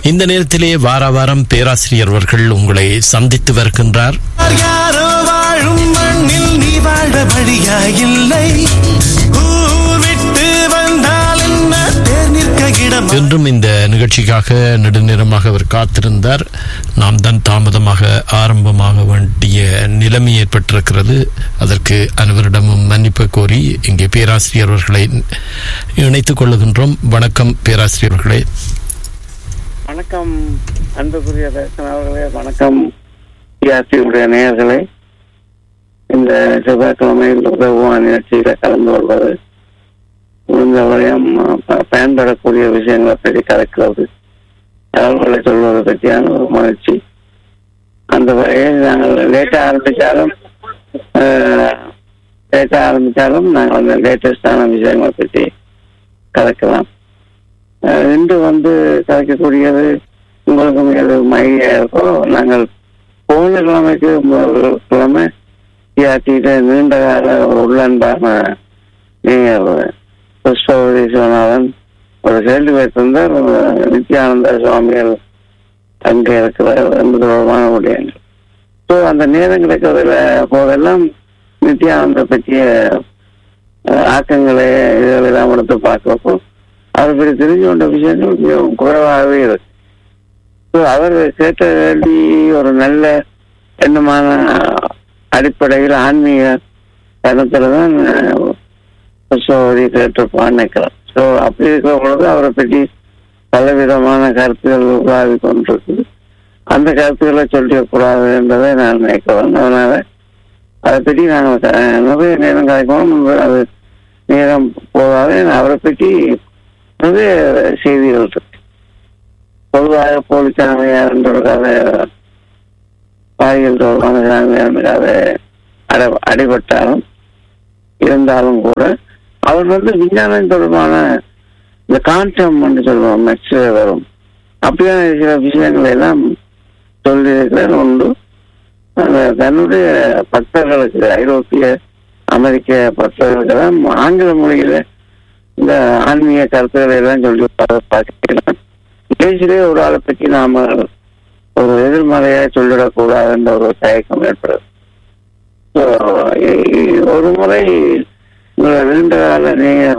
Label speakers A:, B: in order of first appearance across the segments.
A: இந்த நேரத்திலே வார வாரம் பேராசிரியர் அவர்கள் உங்களை சந்தித்து வருகின்றார்
B: யாரோ வாழும் மண்ணில் நீ வாழ வழியா இல்லை ஊர் விட்டு வந்தால் என்ன தேர் நிற்க இடம்
A: என்றும் இந்த நிகழ்ச்சிக்காக நெடுநேரமாக அவர் காத்திருந்தார் நாம் தான் தாமதமாக ஆரம்பமாக வேண்டிய நிலைமை ஏற்பட்டிருக்கிறது அதற்கு அனைவரிடமும் மன்னிப்பு கோரி இங்கே பேராசிரியர் அவர்களை இணைத்துக் கொள்ளுகின்றோம் வணக்கம் பேராசிரியர் அவர்களே
C: வணக்கம் அன்புக்குரிய தர்சன் அவர்களே வணக்கம் பிஆர்டியுடைய நேயர்களே இந்த செவ்வாய்க்கிழமையில் உதவுவான் நிகழ்ச்சியில கலந்து கொள்வது முடிந்த வரையும் ப- பயன்படக்கூடிய விஷயங்களை பற்றி கலக்கிறது தகவல்களை சொல்வதை பற்றியான ஒரு மகிழ்ச்சி அந்த வகையில் நாங்கள் லேட்டாக ஆரம்பித்தாலும் லேட்டாக ஆரம்பித்தாலும் நாங்கள் அந்த லேட்டஸ்டான விஷயங்களை பற்றி கலக்கலாம் அஹ் இன்று வந்து கலைக்கக்கூடியது உங்களுக்கு மிக மகிழ்ச்சியா இருக்கும் நாங்கள் போன கிழமைக்கு முதல் கிழமை டிஆர்டியில நீண்ட கால ஒரு உள்ளன்பான நீங்கள் புஷ்பவதி சிவநாதன் ஒரு கேள்வி வைத்திருந்தார் அஹ் நித்யானந்த சுவாமிகள் அங்கே இருக்கிறார் என்பது தொடர்பான விடயங்கள் ஸோ அந்த நேரம் கிடைக்கிறதுல போதெல்லாம் நித்யானந்த பற்றிய அஹ், ஆக்கங்களை இதெல்லாம் எடுத்து பார்க்கிறப்போ அதை பற்றி தெரிஞ்சு கொண்ட விஷயங்கள் மிகவும் குறைவாகவே இருக்கு ஸோ அவர் கேட்ட கேள்வி ஒரு நல்ல எண்ணமான அடிப்படையில் ஆன்மீக தனத்தில் தான் சோதரி கேட்டிருப்பான்னு நினைக்கிறேன் ஸோ அப்படி இருக்கிற பொழுது அவரை பற்றி பலவிதமான கருத்துக்கள் உருவாகி கொண்டிருக்குது அந்த கருத்துக்களை சொல்லிடக்கூடாது என்பதை நான் நினைக்கிறேன் அதனால அதை பற்றி நாங்கள் க- நிறைய நேரம் கலைக்கணும் அது நேரம் போதாது அவரை பற்றி நிறைய செய்திகள் இருக்கு பொதுவாக போலிச்சாமியார் என்ற ஒரு கதை பாய்கள் தொடர்பான சாமியார் என்ற கதை அடை அடிபட்டாலும் இருந்தாலும் கூட அவர் வந்து விஞ்ஞானம் தொடர்பான இந்த கான்டம் என்று சொல்லுவோம் மெக்ஸில் வரும் அப்படியான சில விஷயங்களை எல்லாம் சொல்லியிருக்கிறார் உண்டு அந்த தன்னுடைய பக்தர்களுக்கு ஐரோப்பிய அமெரிக்க பக்தர்களுக்கெல்லாம் ஆங்கில மொழியில இந்த ஆன்மீக கருத்துக்களை எல்லாம் சொல்லி பா- பார்க்கிறேன் இங்கிலீஷிலே ஒரு ஆளை பற்றி நாம ஒரு எதிர்மறையா சொல்லிடக்கூடாதுன்ற ஒரு தயக்கம் ஏற்படுது So, இ- ஒரு முறை உங்களை நீண்ட கால நீங்க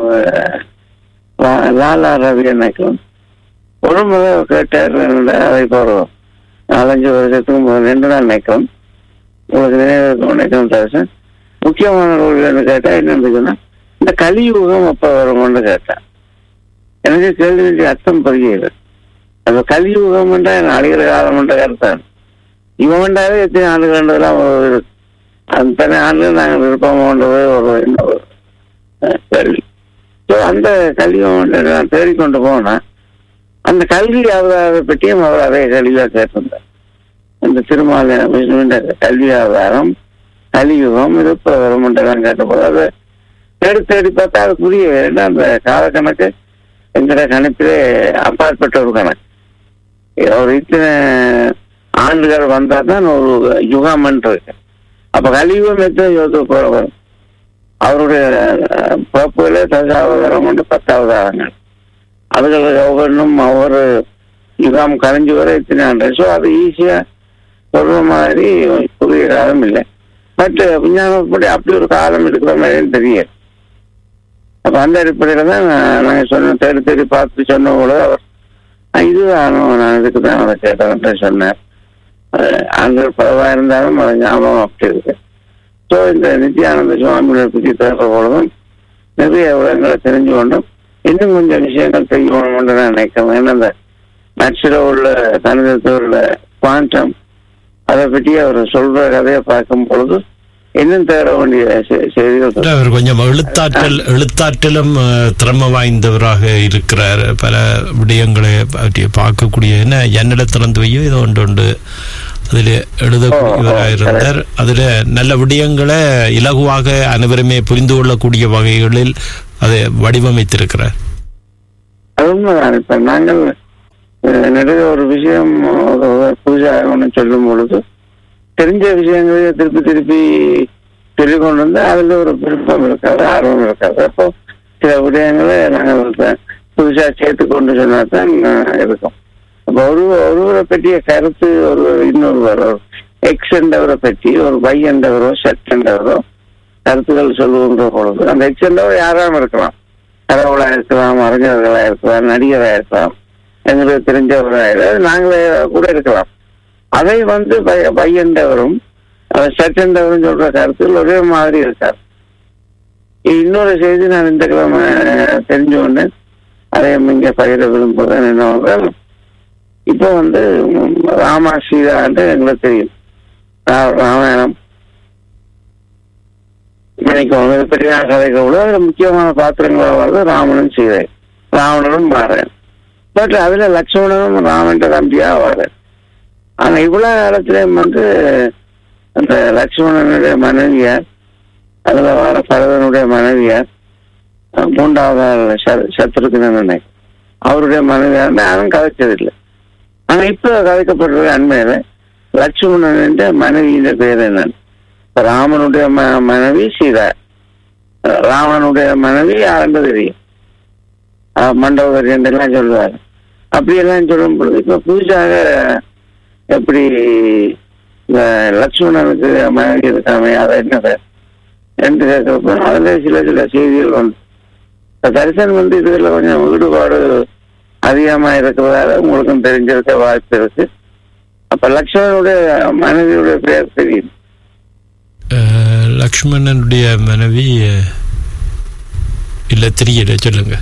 C: லா- லாலா ரவி நினைக்கும் ஒரு முறை கேட்டார் என்னடா, அதை போறோம் நாலஞ்சு வருஷத்துக்கு முதல்ல ரெண்டு நாள் நினைக்கும் உங்களுக்கு நினைவு நினைக்கும் தரிசன் முக்கியமான நூல்கள்னு கேட்டா என்னன்னு சொன்னா இந்த கலியுகம் அப்ப வரும்னு கேட்டேன் எனக்கு கேள்வி அர்த்தம் புரியல அந்த கலியுகம் அழிகிற காலம் என்ற கருத்தான் இவன் வேண்டாவே எத்தனை ஆண்டுகள்ன்றதுலாம் ஒரு இருக்கு அத்தனை ஆண்டு நாங்கள் இருப்போம்ன்றது ஒரு இன்னொரு அஹ், கேள்வி ஸோ அந்த கல்வியம் நான் தேடிக்கொண்டு போனா அந்த கல்வி அவதாரத்தை பற்றியும் அவர் அதே கேள்வியாக கேட்டிருந்தார் இந்த திருமால விஷ்ணுவின் கல்வி ஆதாரம் கலியுகம் இது இப்போ வருமென்றெல்லாம் கேட்டபோது அதை தேடி தேடி பார்த்தா அது புரிய ஏன்னா அந்த காலக்கணக்கு எங்கட கணிப்பிலே அப்பாற்பட்ட ஒரு கணக்கு ஒரு இத்தனை ஆண்டுகள் வந்தா தான் ஒரு யுகம் இருக்கு அப்ப கலியுகம் எத்தனை யுகத்துக்கு போற வரும் அவருடைய அஹ், பிறப்புகளே தசாவதாரம் கொண்டு பத்தாவதாரங்கள் அதுகள் ஒவ்வொன்றும் ஒவ்வொரு யுகம் கரைஞ்சு வர இத்தனை ஆண்டு ஸோ அது ஈஸியா சொல்ற மாதிரி புதிய காலம் இல்லை பட் விஞ்ஞானப்படி அப்படி ஒரு காலம் இருக்கிற மாதிரியும் தெரியாது அப்ப அந்த அடிப்படையில தான் நான் நாங்க சொன்ன தேடி தேடி பார்த்து சொன்ன போல அவர் "ஆ, இதுதான் நான் இதுக்கு தான் அதை கேட்டேன் சொன்னேன் அஹ், ஆண்கள் பலவா இருந்தாலும் அது ஞாபகம் அப்படி இருக்கு ஸோ இந்த நித்யானந்த சுவாமிகளை பற்றி தேடுற பொழுதும் நிறைய விவரங்களை தெரிஞ்சு கொண்டும் இன்னும் கொஞ்சம் விஷயங்கள் செய்யணும்னு நான் நினைக்கிறேன் ஏன்னா இந்த நட்சில் உள்ள கணிதத்தில் உள்ள குவாண்டம் அதை பற்றி அவர் சொல்ற கதையை பார்க்கும் பொழுது இன்னும் தேட வேண்டிய செ- செய்திகள் இருக்கு.
A: அவர் கொஞ்சம் எழுத்தாற்றல் எழுத்தாற்றலும் அஹ், திறமை வாய்ந்தவராக இருக்கிறார் பல விடயங்களை பற்றி பார்க்கக்கூடிய என்ன ஜன்னலை திறந்து வையோ ஏதோ ஒன்று உண்டு அதில் எழுதக்கூடியவராக இருந்தார் அதில் நல்ல விடயங்களை இலகுவாக அனைவருமே புரிந்து கொள்ளக்கூடிய வகைகளில் அதை வடிவமைத்திருக்கிறார்
C: அது உண்மைதான் இப்ப நாங்கள் அஹ், நிறைய ஒரு விஷயம் ஒரு புதுசாக ஒன்று சொல்லும் பொழுது தெரிஞ்ச விஷயங்களையே திருப்பி திருப்பி சொல்லிக் கொண்டு வந்து அதுல ஒரு விருப்பம் இருக்காது ஆர்வம் இருக்காது அப்போ சில விடயங்களை நாங்கள் இப்ப புதுசா சேர்த்து கொண்டு சொன்னா தான் அஹ், இருக்கும் அப்ப அப்ப ஒரு ஒருவரை பற்றிய கருத்து ஒரு இன்னொருவர் எக்ஸ் என்றவரை பற்றி ஒரு பை என்றவரோ செட் என்றவரோ கருத்துக்கள் சொல்லுகின்ற பொழுது அந்த எக்ஸ் என்றவர் யாராலும் இருக்கலாம் கடவுளா இருக்கலாம் அறிஞர்களா இருக்கலாம் நடிகரா இருக்கலாம் எங்களுக்கு தெரிஞ்சவராக நாங்களே கூட இருக்கலாம் அதை வந்து பை- பை என்றவரும் செட் என்றவரும் சொல்ற கருத்துக்கள் ஒரே மாதிரி இருக்கார் இன்னொரு செய்தி நான் இந்த கிழமை தெரிஞ்ச உடனே அதை இங்க பகிர விரும்புகிறேன் என்னவென்றால் இப்போ வந்து ம், ராமா சீதான்னு எங்களுக்கு தெரியும் ரா- ராமாயணம் இன்னைக்கு மிகப்பெரிய கதைகள் கூட அதுல முக்கியமான பாத்திரங்களாக வருது ராமனும் சீதை ராவணனும் பாரன் பட் அதுல லட்சுமணனும் ராமன் தம்பியா வர ஆனா இவ்வளவு காலத்திலயும் வந்து அந்த லட்சுமணனுடைய மனைவியார் அதுல வர பரதனுடைய மனைவியார் அஹ் மூன்றாவது ச- சத்ருகுணன் நினைக்கிறேன். அவருடைய மனைவியார் அவன் கதைச்சதில்லை ஆனா இப்ப கதைக்கப்படுறது அண்மையில லட்சுமணன் மனைவியின் பேர் என்னன்னு இப்ப ராமனுடைய ம- மனைவி சீதா அஹ் ராவணனுடைய மனைவி யாருன்னு தெரியும் அஹ் மண்டபகரி என்றெல்லாம் சொல்லுவார் அப்படியெல்லாம் சொல்லும் பொழுது இப்ப புதுசாக எப்படி இந்த லட்சுமணனுக்கு மனைவி இருக்காமே அதை என்ன பேர் என்று கேட்கிறப்ப அதுல சில சில செய்திகள் வந்து இப்ப தரிசன் வந்து இதுல கொஞ்சம் ஈடுபாடு அதிகமா இருக்கிறதால உங்களுக்கும் தெரிஞ்சிருக்க வாய்ப்பு இருக்கு அப்ப லட்சுமணனுடைய மனைவியுடைய பேர் தெரியும்
A: அஹ், லக்ஷ்மணனுடைய மனைவி அஹ், இல்ல தெரியல சொல்லுங்க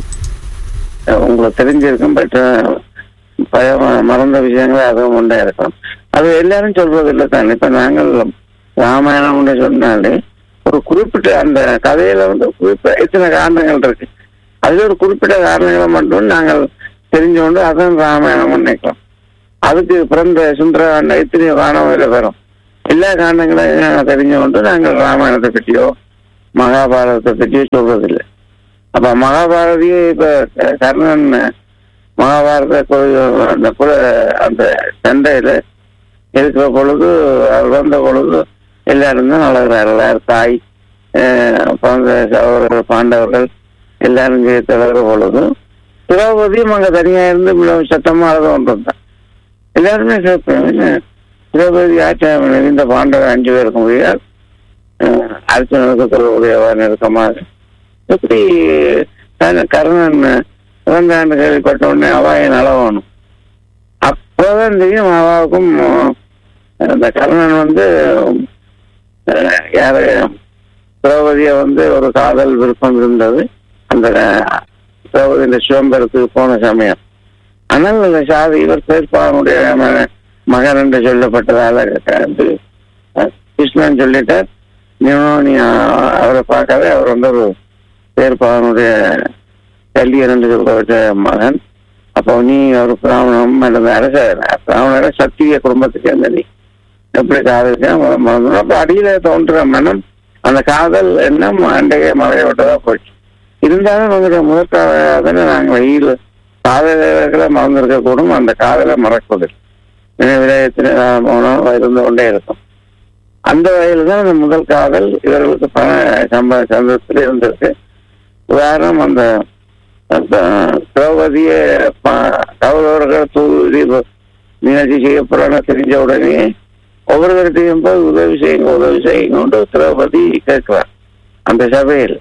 C: உங்களுக்கு தெரிஞ்சிருக்கும் பட் பயம் மறந்த விஷயங்கள் அதுவும் உண்டா இருக்கும் அது எல்லாரும் சொல்றது இல்லை தான் இப்ப நாங்கள் ராமாயணம்னு சொன்னாலே ஒரு குறிப்பிட்ட அந்த கதையில வந்து குறிப்பிட்ட எத்தனை காரணங்கள் இருக்கு அதுல ஒரு குறிப்பிட்ட காரணங்களை மட்டும் நாங்கள் தெரிஞ்சோண்டு அதான் ராமாயணம் நினைக்கிறோம் அதுக்கு பிறந்த சுந்தர எத்தனையோ காரணம் வரும் எல்லா காரணங்களையும் தெரிஞ்சோண்டு நாங்கள் ராமாயணத்தை பற்றியோ மகாபாரதத்தை பற்றியோ சொல்றதில்லை அப்ப மகாபாரதியே இப்ப க- கர்ணன் மகாபாரத கொ- அந்த குல அந்த சண்டையில இருக்கிற பொழுது அவர் வந்த பொழுது எல்லாரும் தான் அழகிறார் எல்லாரும் தாய் அஹ், பிறந்த சகோதரர்கள் பாண்டவர்கள் எல்லாரும் சேர்த்து அழகிற பொழுது திரௌபதியும் அங்க தனியா இருந்து மிகவும் சத்தமா அழக கொண்டிருந்தான் எல்லாருமே கேட்பேன் என்ன திரௌபதி ஆச்சாரம் இந்த பாண்டவர் அஞ்சு பேருக்கு முடியாது அர்ச்சனுக்கு தொடர்புடையவன் இருக்கமாக எப்படி தன் கர்ணன் இறந்தான்னு கேள்விப்பட்ட உடனே அவ என் அளவணும் அப்போதான் தெரியும் அவாவுக்கும் அந்த கர்ணன் வந்து அஹ், யாரு திரௌபதிய வந்து ஒரு காதல் விருப்பம் இருந்தது அந்த அஹ், திரௌபதி இந்த சிவம்பரத்துக்கு போன சமயம் ஆனால் அந்த சாதி இவர் பேர்பாவனுடைய ம- மகன் என்று சொல்லப்பட்டதால வந்து, அஹ், கிருஷ்ணன் சொல்லிட்டார் நீனும் நீ அஹ், அவரை பார்க்காத அவர் வந்து ஒரு பேர்பாவனுடைய கல்வியன் என்று சொல்லப்பட்ட மகன் அப்போ நீ ஒரு பிராமணம் அல்லது அரச பிராமணர சத்திரிய குடும்பத்துக்கு சேர்ந்த நீ எப்படி காதலிச்சா மறந்துடும் அப்போ அடியில தோன்ற மனம் அந்த காதல் எண்ணம் அண்டைய மழைய விட்டதா போச்சு இருந்தாலும் உங்களுடைய முதற் காதலை நாங்கள் வெயில் காதல்களை மறந்திருக்க கூடும் அந்த காதலை மறக்குவதில்லை நினைவிலே எத்தனை மௌனம் இருந்து கொண்டே இருக்கும் அந்த வகையில் தான் அந்த முதல் காதல் இவர்களுக்கு பண சம்ப சந்தத்தில் இருந்திருக்கு உதாரணம் அந்த அந்த திரௌபதிய ப- கௌரவர்கள் தூதி நிகழ்ச்சி செய்யப்படுறாங்க தெரிஞ்ச உடனே ஒவ்வொருவர்கிட்டையும் போய் உதவி செய்யுங்க உதவி செய்யுங்க திரௌபதி கேட்கிறார் அந்த சபையில்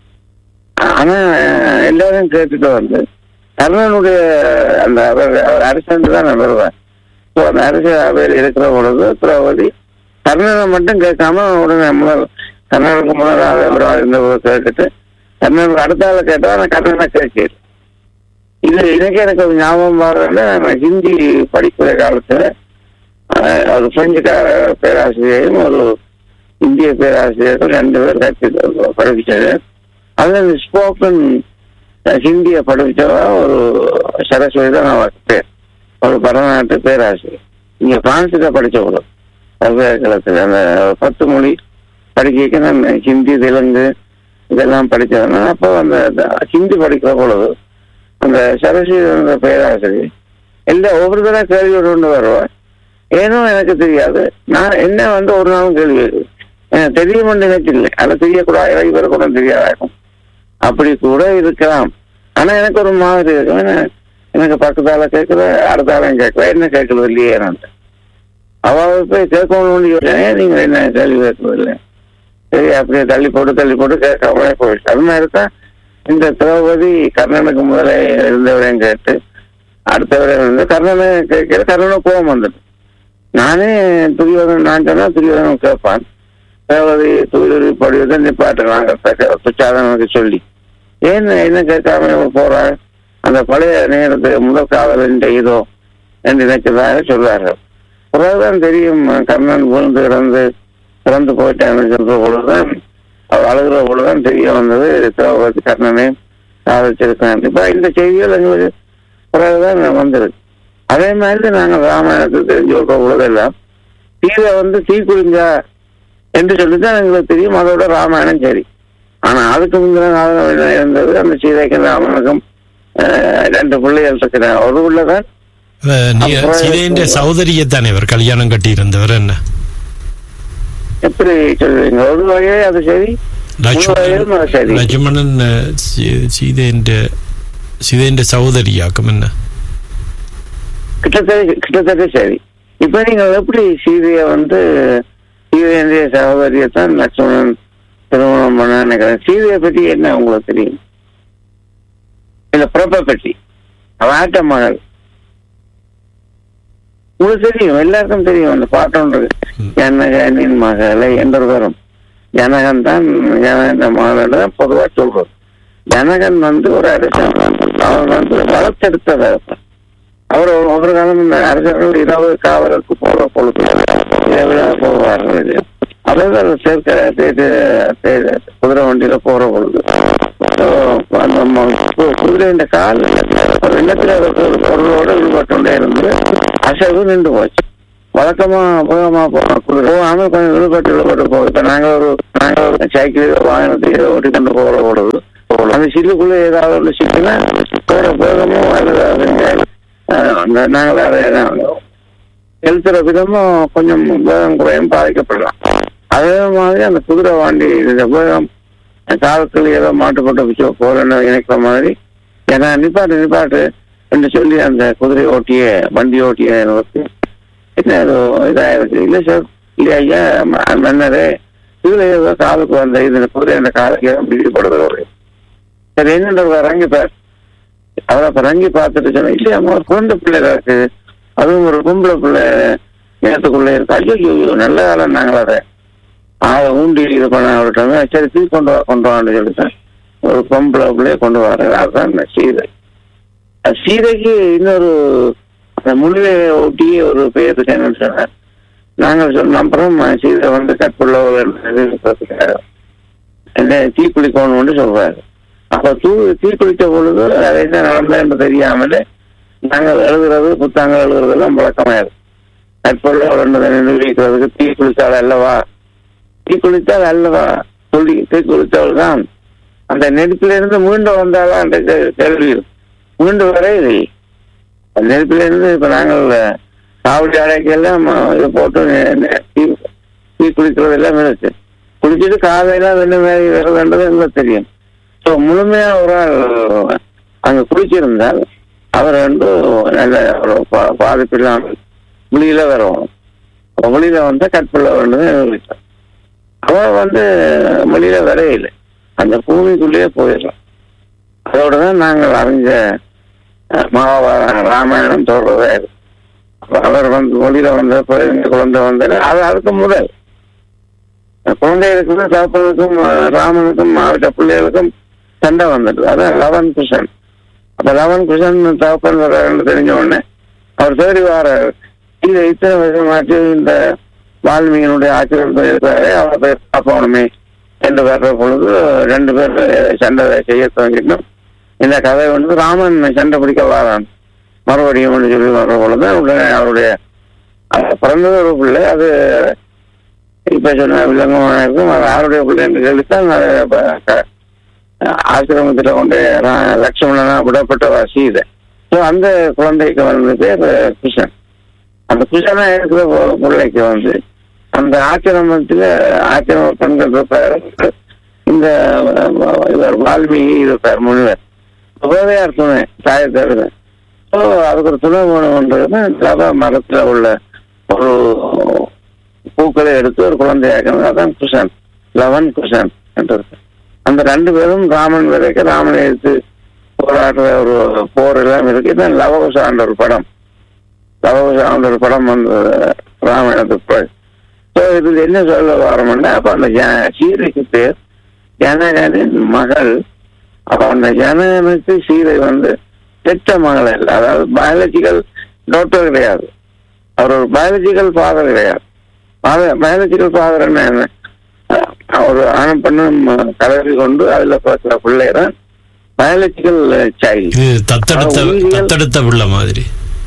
C: ஆனா எல்லாரும் கேட்டுட்டு வந்து கர்ணனுடைய அந்த அவர் அவர் அரசன் தான் வருவார் ஸோ அந்த அரச சபையில் இருக்கிற பொழுது திரௌபதி கர்ணனை மட்டும் கேட்காம உடனே முதல் கர்ணனுக்கு முதலாக ஒரு ஆள் இருந்தவரை கேட்டுட்டு கர்ணனுக்கு அடுத்த ஆளை கேட்டா நான் கர்ணனை கேட்கல இது எனக்கு எனக்கு ஒரு ஞாபகம் வர்றதுல நான் ஹிந்தி படிக்கிற காலத்துல அஹ், ஒரு பிரெஞ்சு கா- பேராசிரியரும் ஒரு இந்திய பேராசிரியரும் ரெண்டு பேர் கற்று படிப்பிச்சது அது அந்த ஸ்போக்கன் ஹிந்தியை படிச்சவ ஒரு சரஸ்வதி தான் நான் பேர் ஒரு பரதநாட்டு பேராசிரியர் இங்க பிரான்ஸ்ல படிச்சவங்க பல்கலைக்கழகத்தில் அந்த பத்து மொழி படிக்க நான் ஹிந்தி தெலுங்கு இதெல்லாம் படிச்சதுனா அப்போ அந்த அந்த ஹிந்தி படிக்கிற பொழுது அந்த சரஸ்வதி என்ற பேராசிரியர் எல்லா ஒவ்வொரு தடவை கேள்வி கொண்டு வருவேன் ஏனோ எனக்கு தெரியாது நான் என்ன வந்து ஒரு நாளும் கேள்வி கேட்குது எனக்கு தெரியும்னு நினைச்சில்லை அதை தெரியக்கூடாது எனக்கு கூட தெரியாதாகும் அப்படி கூட இருக்கலாம் ஆனா எனக்கு ஒரு மாதிரி இருக்கும் ஏன்னா, எனக்கு பக்கத்தால கேட்குற அடுத்த ஆளும் கேட்கல என்ன கேட்கறது இல்லையே நான் அவள் போய் கேட்கணும்னு யோசனையே நீங்க என்ன கேள்வி கேட்கறது இல்லை சரி அப்படியே தள்ளி போட்டு தள்ளி போட்டு கேட்காமலே போயிடுச்சு அது மாதிரி தான் இந்த திரௌபதி கர்ணனுக்கு முதல்ல இருந்தவரையும் கேட்டு அடுத்தவரை வந்து கர்ணனை கேட்கிற கர்ணனை கோபம் வந்துட்டு நானே துரியோதன் நான் சொன்னா துரியோதனன் கேட்பான் திரௌபதி துரியோதி படிவதை நிப்பாட்டுறாங்க துச்சாதனுக்கு சொல்லி ஏன் என்ன கேட்காம இவன் போறாள் அந்த பழைய நேரத்து முதல் காதல் இதோ என்று நினைச்சதாக சொல்வார்கள் பிறகுதான் தெரியும் கர்ணன் விழுந்து இறந்து இறந்து போயிட்டான்னு சொல்ற பொழுதுதான் அவள் அழுகிற பொழுதுதான் தெரிய வந்தது திரௌபதி கர்ணனை சாதிச்சிருக்கேன் இப்ப இந்த செய்திகள் எங்களுக்கு பிறகுதான் வந்திருக்கு அதே மாதிரி நாங்கள் ராமாயணத்துக்கு தெரிஞ்சு விடுற பொழுதெல்லாம் சீதை வந்து தீக்குளிஞ்சா என்று சொல்லிதான் எங்களுக்கு தெரியும் அதோட ராமாயணம் சரி ஆனா அதுக்கு முந்தின காலம் என்ன இருந்தது அந்த சீதைக்கும் ராமனுக்கும் அஹ், ரெண்டு பிள்ளைகள் இருக்கிற ஒரு பிள்ளைதான்
A: அஹ், நீ
C: அப்புறம்
A: சீதையின் சகோதரியைத்தானே இவர் கல்யாணம் கட்டியிருந்தவர் என்ன
C: எப்படி சொல்றீங்க ஒரு வகையே அது சரி ஒரு வகையிலும் அது சரி
A: லட்சுமணன் சீதையின் சீதையின் சகோதரியாக்கும் என்ன
C: கிட்டத்தட்ட கிட்டத்தட்ட சரி இப்ப நீங்க எப்படி சீதைய வந்து சீதையனுடைய சகோதரியத்தான் லட்சுமணன் திருமணம் பண்ண நினைக்கிறேன் சீதையை பற்றி என்ன உங்களுக்கு தெரியும் இல்ல பிறப்பை பற்றி அவன் ஆட்ட மகள் உங்களுக்கு தெரியும் எல்லாருக்கும் தெரியும் அந்த பாட்டு ஒன்று இருக்கு. ஜனகனின் மகளை என்று வரும் ஜனகன் தான் ஜனகன் மகள் தான் பொதுவா சொல்றது ஜனகன் வந்து ஒரு அரசன் அவன் வந்து வளர்த்தெடுத்தவர் அவர் ஒரு- ஒரு காலம் இந்த அரசர்கள் இரவு காவலுக்கு போற பொழுது இரவுல போவார்கள் அவர்கள் சேர்க்க தே- தே- தே- குதிரை வண்டியில போற பொழுது So, அந்த ம- கு- குதிரையின் கால் ஒரு எண்ணத்துல ஒரு பொருளோட ஈடுபட்டுண்டே இருந்து அசைவு நின்று போச்சு வழக்கமா வேகமா போன குதிரை போகாம கொஞ்சம் ஈடுபட்டு ஈடுபட்டு போகுது இப்ப நாங்க ஒரு நாங்க ஒரு சைக்கிள் வாகனத்தை ஓட்டி கொண்டு போற பொழுது அந்த சில்லுக்குள்ள ஏதாவது ஒன்று சிக்கினா போற வேகமும் அல்லது அதுங்க, அஹ், அந்த நாங்கள் அதை நாங்கள் செலுத்துற விதமும் கொஞ்சம் வேகம் குறையும் பாதிக்கப்படலாம் அதே மாதிரி அந்த குதிரை வாண்டி இந்த வேகம் காலத்தில் ஏதோ மாட்டுப்பட்ட வச்சு போறேன்னு நினைக்கிற மாதிரி ஏன்னா நிப்பாட்டு நிப்பாட்டு என்று சொல்லி அந்த குதிரை ஓட்டிய வண்டி ஓட்டிய எனக்கு என்ன இது இதாயிருக்கு இல்லை சார் இல்லை ஐயா ம- மன்னரே இதுல ஏதோ காலுக்கு வந்த இது இந்த குதிரை அந்த காலுக்கு ஏதோ பிடிக்கப்படுது சரி என்னன்ற இறங்கி பார் அவரை அப்ப இறங்கி பார்த்துட்டு சொன்னேன் இல்லையா அம்மா ஒரு குழந்தை பிள்ளை இருக்கு அதுவும் ஒரு பொம்பளை பிள்ளை நேரத்துக்குள்ள இருக்கு ஐயோ ஐயோ, நல்ல காலம் நாங்கள் அதை அதை ஊண்டி இது பண்ண விட்டோமே சரி தூக்கி கொண்டு வா கொண்டு வான்னு சொல்லிட்டேன் ஒரு பொம்பளை பிள்ளைய கொண்டு வர அதுதான் இந்த சீதை அது சீதைக்கு இன்னொரு அந்த முழுவை ஒட்டி ஒரு பெயர் என்னன்னு சொன்னார் நாங்கள் சொன்ன அப்புறம் சீதை வந்து கற்புள்ளவர் என்ன தீக்குளிக்கணும்னு சொல்றாரு அப்ப தூ தீக்குளித்த பொழுது அது என்ன நடந்ததுன்னு தெரியாமலே நாங்கள் எழுதுறது புத்தகங்கள் எழுதுறதெல்லாம் வழக்கமாயிருக்கு கற்புள்ளவர் நிரூபிக்கிறதுக்கு தீ குளித்தாள் அல்லவா தீ குளித்தால் அல்லவா சொல்லி தீ குளித்தவள் தான் அந்த நெருப்பிலிருந்து மீண்டு வந்தாலும் அந்த கே- கேள்வி இருக்கு. மீண்டு வர இல்லை அந்த நெருப்பிலிருந்து இப்ப நாங்கள் காவடி அடைக்கெல்லாம் இது போட்டு நெ- நெ- தீ தீ குளிக்கிறது எல்லாம் இருக்கு குளிச்சுட்டு காலையில என்ன மாதிரி வருதுன்றது எங்களுக்கு தெரியும் ஸோ முழுமையா ஒரு ஆள் அங்க குளிச்சிருந்தால் அவர் வந்து நல்ல ஒரு பா- பாதிப்பு இல்லாமல் வெளியில வரணும் அப்ப வெளியில வந்தா கற்புள்ள வேண்டும் அவ வந்து வெளியில வரையில அந்த பூமிக்குள்ளேயே போயிடலாம் அதோட தான் நாங்கள் அறிஞ்ச அஹ், மகாபாரதம் ராமாயணம் தொடர்றதே இது. அப்ப அவர் வந்து வெளியில வந்த இந்த குழந்தை வந்தாரு அது அதுக்கு முதல் குழந்தைகளுக்கும் தகப்பனுக்கும் அஹ், ராமனுக்கும் அவருடைய பிள்ளைகளுக்கும் சண்டை வந்துட்டு அதான் லவன் குஷன் அப்ப லவன் குஷன் தகப்பன் வர்றாருன்னு தெரிஞ்ச உடனே அவர் தேடி வாராரு இது இத்தனை வருஷமாச்சு இந்த வால்மீகனுடைய ஆச்சரியத்தை இருக்கிறாரு அவரை போய் பார்ப்போனுமே என்று வர்ற பொழுது ரெண்டு பேர் சண்டை செய்ய துவங்கிட்டோம் இந்த கதை வந்து ராமன் சண்டை பிடிக்க வாரான் மறுபடியும் சொல்லி வர்ற பொழுது உடனே அவருடைய அது பிறந்தது ஒரு பிள்ளை அது இப்ப சொன்ன விலங்கமான இருக்கும் அது யாருடைய பிள்ளை என்று கேள்வித்தான் அது அப்ப க- ஆசிரமத்துல கொண்டு ரா- லட்சுமணனா விடப்பட்டவா சீதை ஸோ அந்த குழந்தைக்கு வந்து பேர் கிருஷ்ணன் அந்த கிருஷ்ணனா இருக்கிற பொ- பிள்ளைக்கு வந்து அந்த ஆசிரமத்துல ஆசிரம பெண்கள் இருப்பார் இந்த அஹ், இவர் வால்மீகி இருப்பார் முனிவர் உபதையார் துணை தாயை தவிர அப்போ அதுக்கு ஒரு துணை வேணும்ன்றது லவ மரத்துல உள்ள ஒரு பூக்களை எடுத்து ஒரு குழந்தையாக்கணும் அதான் குஷன் லவன் குஷன் என்றது அந்த ரெண்டு பேரும் ராமன் வரைக்கும் ராமனை எடுத்து போராடுற ஒரு போர் எல்லாம் இருக்கு இதான் லவகுஷான்ற ஒரு படம் லவகுஷான்ற ஒரு படம் வந்து ராமாயணத்துக்கு ஸோ இதுல என்ன சொல்ல வரோம்னா அப்ப அந்த ஜ- சீதைக்கு பேர் ஜனகனின் மகள் அப்ப அந்த ஜனகனுக்கு சீதை வந்து பெற்ற மகள் இல்லை அதாவது பயாலஜிக்கல் டாக்டர் கிடையாது அவர் ஒரு பயாலஜிக்கல் ஃபாதர் கிடையாது பயாலஜிக்கல் ஃபாதர் என்ன என்ன? அஹ் ஒரு ஆணும் பெண்ணும் கலவி கொண்டு அதுல பிறக்கிற பிள்ளை தான் பயாலஜிக்கல் சைல்டு
A: இது தத்தெடுத்த
C: ஆ, உயிரியல்.
A: தத்தெடுத்த பிள்ளை மாதிரி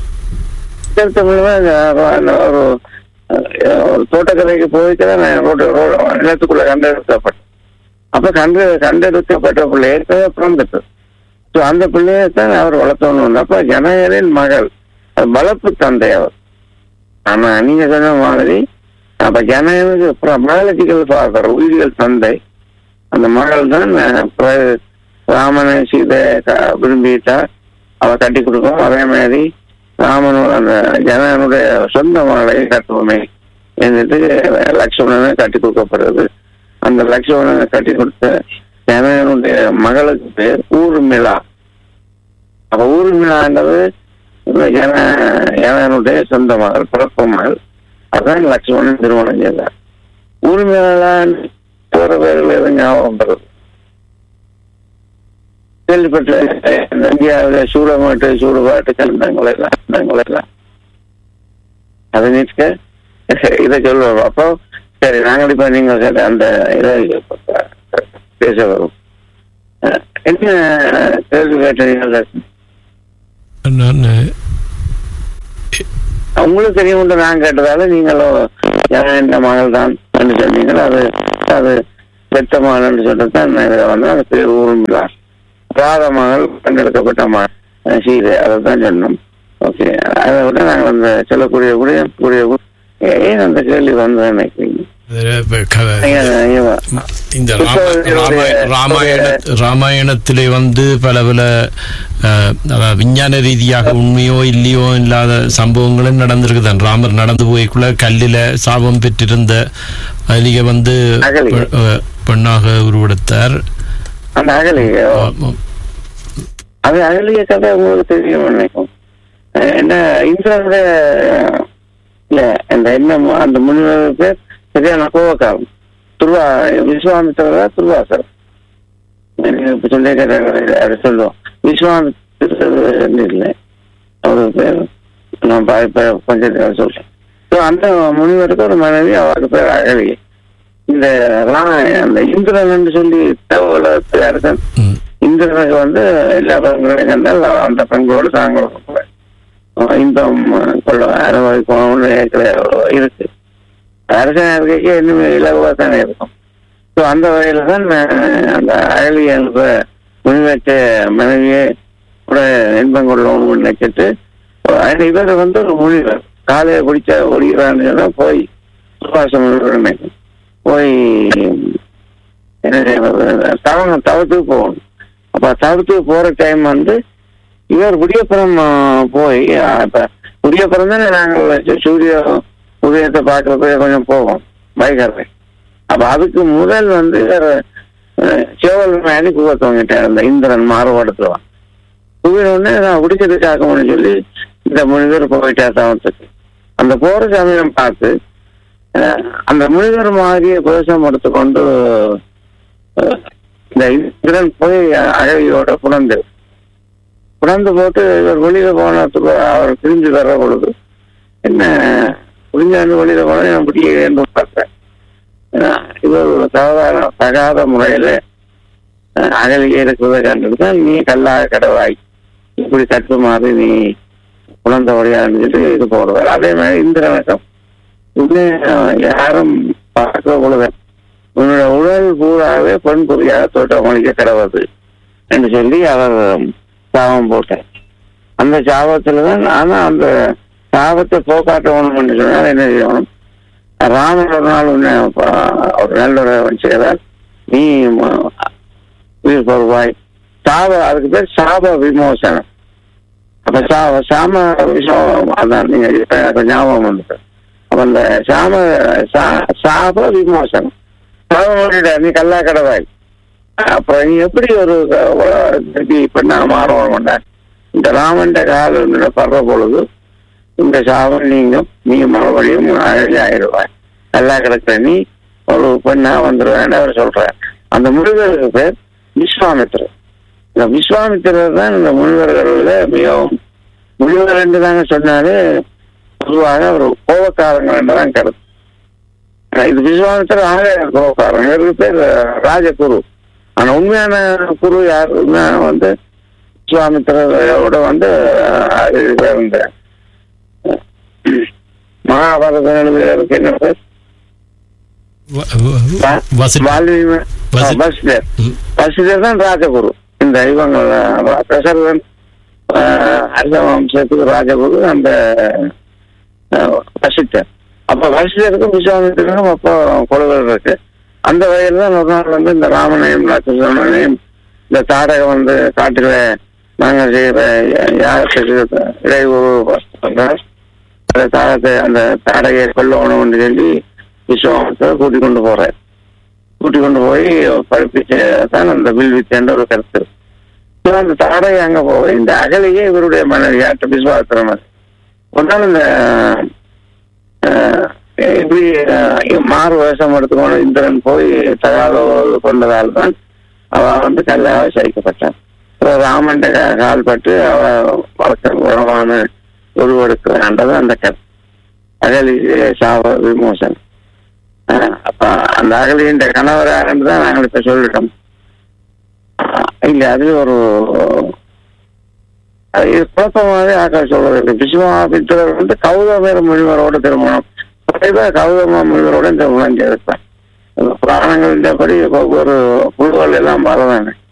C: ஒரு அஹ், ஒரு தோட்டக்கலைக்கு போயிட்டு தான் நான் ரோடு ரோடு நிலத்துக்குள்ள கண்டெடுக்கப்பட்டேன் அப்ப கண்டு கண்டெடுக்கப்பட்ட பிள்ளை ஏற்கனவே பிறந்துட்டு ஸோ அந்த பிள்ளையை தான் அவர் வளர்த்தணும் அப்ப ஜனகரின் மகள் அது வளர்ப்பு தந்தை அவர் ஆனா நீங்க சொன்ன மாதிரி அப்ப ஜனகனுக்கு பயாலஜிக்கல் ஃபாதர் உயிரியல் தந்தை அந்த மகள் தான் அஹ், பிர- ராமனை சீதை க- விரும்பிட்டா அவ கட்டி கொடுக்கும் அதே மாதிரி ராமனோட அந்த ஜனகனுடைய சொந்த மகளை கட்டுவோமே എന്നിട്ട് லக்ஷ்மணனை கட்டி கொடுக்கப்படுறது அந்த லக்ஷ்மணனை கட்டி கொடுத்த ஜனகனுடைய மகளுக்கு பேர் ஊர்மிளா அப்ப ஊர்மிளான்றது இந்த ஜன ஜனகனுடைய சொந்த மகள் பிறப்பு மகள் அதான் லக்ஷ்மணன் திருமணம் செய்தார் ஊர்மிளான் வேற பேர்கள் எதுவும் ஞாபகம் வருது கேள்விப்பட்ட இந்தியாவில் சூடமாட்டு சூடுபாட்டு கலந்தங்கள் எல்லாம் கலந்தங்கள் எல்லாம் அதை நிற்க இதை சொல்லுவோம் அப்போ சரி நாங்கள் இப்ப நீங்க கேட்ட அந்த இதை பேச வரும் அஹ், என்ன கேள்வி கேட்டீங்க
A: நான்
C: உங்களுக்கு தெரியும் நான் கேட்டதால நீங்களும் என் மகள் தான் சொன்னீங்க அது அது பெத்த மகள் சொல்லிட்டு நான் இதை வந்து அந்த பேர் ஊர்மிழா ராத மகள் கண்டெடுக்கப்பட்ட மகள் சீதை அதை தான் சொன்னோம் ஓகே அதை விட நாங்கள் அந்த சொல்லக்கூடிய கூடிய கூடிய ஏன் அந்த கேள்வி வந்து நினைக்கிறீங்க
A: இப்ப க-
C: ஐயா, ஐயா,
A: இந்த
C: இப்போ
A: ராம-
C: இதனுடைய-
A: ராம- ராமாயண ராமாயணத்திலே வந்து பல பல அஹ், அதாவது விஞ்ஞான ரீதியாக உண்மையோ இல்லையோ இல்லாத சம்பவங்களும் நடந்திருக்குதான் ராமர் நடந்து போய்க்குள்ள கல்லில சாபம் பெற்றிருந்த அதிக வந்து
C: அகலிகை.
A: பெ- அஹ், பெண்ணாக உருவெடுத்தார்
C: அந்த அகலிகை
A: ஆமாம்.
C: அது அகலிய கதை உங்களுக்கு தெரியும் நினைக்கும் அஹ் என்ன இந்திரனுடைய இல்ல அந்த என்ன மு- அந்த முனிவர் பேர் சரியான கோவக்காரன் துருவா விஸ்வாமித்திரா துருவாசர் இப்ப சொல்லி அதை சொல்லுவோம் விஸ்வாமித்திரர் இல்லை அவர் பேர் நான் பா- இப்ப கொஞ்சம் நேரம் சொல்றேன் ஸோ அந்த முனிவருக்கு ஒரு மனைவி அவருக்கு பேர் அகலிகை இந்த ரா- அந்த இந்திரன் என்று சொல்லி உலகத்து அரசன்
A: ம்.
C: இந்திரனுக்கு வந்து எல்லா பெண்களையும் கண்டால் அந்த பெண்களோடு தாங்களும் இன்பம் கொள்ள அனுபவிக்கணும்னு ஏற்கனவே இருக்கு அரசன் இருக்கைக்கு இன்னும் இலகுவா தானே இருக்கும் ஸோ அந்த வகையில தான் நான் அந்த அகலியனுக்கு முன்வைத்த மனைவியை கூட இன்பம் கொள்ளணும்னு நினைச்சிட்டு ஆனா இவர் வந்து ஒரு முனிவர் காலையை குடிச்சா ஒடிக்கிறான்னு சொன்னா போய் சுபாசம் நினைக்கும் போய் என்ன செய்யறது தவங்க தவத்துக்கு போகணும் அப்ப தவத்துக்கு போற டைம் வந்து இவர் விடியப்புறம் ஆ, போய் ஆ, இப்ப விடியப்புறம் தானே நாங்கள் சு- சூரிய உதயத்தை பார்க்கறதுக்கு கொஞ்சம் போவோம் பைக்கரை அப்ப அதுக்கு முதல் வந்து இவர் சேவல் மேலே கூவ துவங்கிட்டார் அந்த இந்திரன் மாறுபாடத்துல கூவின உடனே நான் விடிச்சது காக்கணும்னு சொல்லி இந்த முனிவர் போயிட்டார் தவத்துக்கு அந்த போற சமயம் பார்த்து அஹ், அந்த முனிவர் மாதிரியே கோஷம் எடுத்துக்கொண்டு அஹ், இந்த இந்திரன் போய் அழகியோட புணர்ந்து புணர்ந்து போட்டு இவர் வெளியில போனதுக்கு அவர் திரும்பி வர்ற பொழுது என்ன புரிஞ்சாண்டு வெளியில போன நான் பிடிக்கிறேன் பார்த்தேன் அஹ், இவர் ஒரு தவறான தகாத முறையில அஹ், அகலியே இருக்கிறத கண்டுட்டு நீ கல்லாக கடவாய் இப்படி தட்டு மாதிரி நீ குழந்தை வழியான்னு சொல்லி இது போடுவார் அதே மாதிரி இந்திரனுக்கும் இன்னும் யாரும் பார்க்க பொழுது உன்னோட உடல் பூராவே பெண் குறியாக தோட்டமளிக்க கிடவது என்று சொல்லி அவர் சாபம் போட்டார் அந்த சாபத்துல தான் ஆனா அந்த சாபத்தை போக்காட்டணும் என்று சொன்னால் என்ன செய்யணும் ராமர் ஒரு நாள் உன்னை ப- ஒரு நல்ல செய்தால் நீ ம- உயிர் பெறுவாய் சாப அதுக்கு பேர் சாப விமோசனம் அப்ப சா சாம விஷயம் அதான் நீங்க இப்ப எனக்கு ஞாபகம் வந்துட்டு அப்ப அந்த சாம சா- சாப விமோசனம் சாபம் நீ கல்லா கடவாய் அப்ப நீ எப்படி ஒரு க- திருப்பி பெண்ணா மாறணும் இந்த ராமண்ட காலம் படுற பொழுது இந்த சாபம் நீங்கும் நீ மறுபடியும் அழகி ஆயிடுவாய் நல்லா கிடக்குற நீ ஒரு பெண்ணா வந்துருவேன்னு அவர் சொல்றார் அந்த முனிவருக்கு பேர் விஸ்வாமித்திரர் இந்த விஸ்வாமித்திரர் தான் இந்த முனிவர்கள்ல மிகவும் முனிவர் என்று தாங்க சொன்னாலே பொதுவாக ஒரு கோபக்காரங்கள் என்றுதான் கருத்து ஆனா இது விஸ்வாமித்திரர் ஆக கோபக்காரன் இவருக்கு பேர் ராஜகுரு ஆனா உண்மையான குரு யார் உண்மையான வந்து விஸ்வாமித்திரோட வந்து அஹ், இது பேர் இந்த மகாபாரதம் எழுதுறதுக்கு என்ன பேர்
A: வ- வ- வசி-
C: வால்மீகி
A: வசி-
C: வசிதர்
A: ம்.
C: வசிதர் தான் ராஜகுரு இந்த இவங்க பிரசர்வன் அரச வம்சத்துக்கு ராஜகுரு அந்த அஹ், வசித்தர் அப்ப வசிதருக்கும் விஸ்வாமித்திரனுக்கும் அப்போ கொள்கைகள் இருக்கு அந்த வகையில் தான் ஒரு நாள் வந்து இந்த ராமனையும் லட்சுமணனையும் இந்த தாடகை வந்து காட்டுல நாங்கள் செய்கிற யாருக்கு இடையூறு பண்றார். அந்த தாடகத்தை அந்த தாடகையை கொல்லணும்னு சொல்லி விஸ்வாமித்திரர் கூட்டிக் கொண்டு போறார் கூட்டிக் கொண்டு போய் படிப்பிச்சு தான் அந்த வில் வித்தேன்ற ஒரு கருத்து இருக்கு. So, அந்த தாடகை அங்க போய் இந்த அகலையே இவருடைய மனைவி ஆட்ட விஸ்வாமித்திரன் மனைவி. ஒரு நாள் இந்த அஹ், இப்படி அஹ், மாறு வேஷம் எடுத்துக்கொண்டு இந்திரன் போய் தகாத கொண்டதால் தான் அவ வந்து கல்லாக சேர்க்கப்பட்டான் அப்புறம் ராமன் கால் பட்டு அவ வளர்க்க உறவான உருவெடுக்கிறான்றது அந்த கதை அகலி சாவ விமோசன் அஹ், அப்ப அந்த அகலியின் கணவர் யாருன்னு தான் நாங்கள் இப்ப சொல்லிட்டோம் அஹ், இல்ல அது ஒரு அது இது குழப்பமாவே ஆக்கள் சொல்றது விஸ்வாமித்திரர் வந்து கௌதமர் முனிவரோட திருமணம் குறைவா கௌதம முனிவரோட திருமணம் செய்திருப்பார் புராணங்களின்படி ஒவ்வொரு குழுக்கள் எல்லாம் வரதானே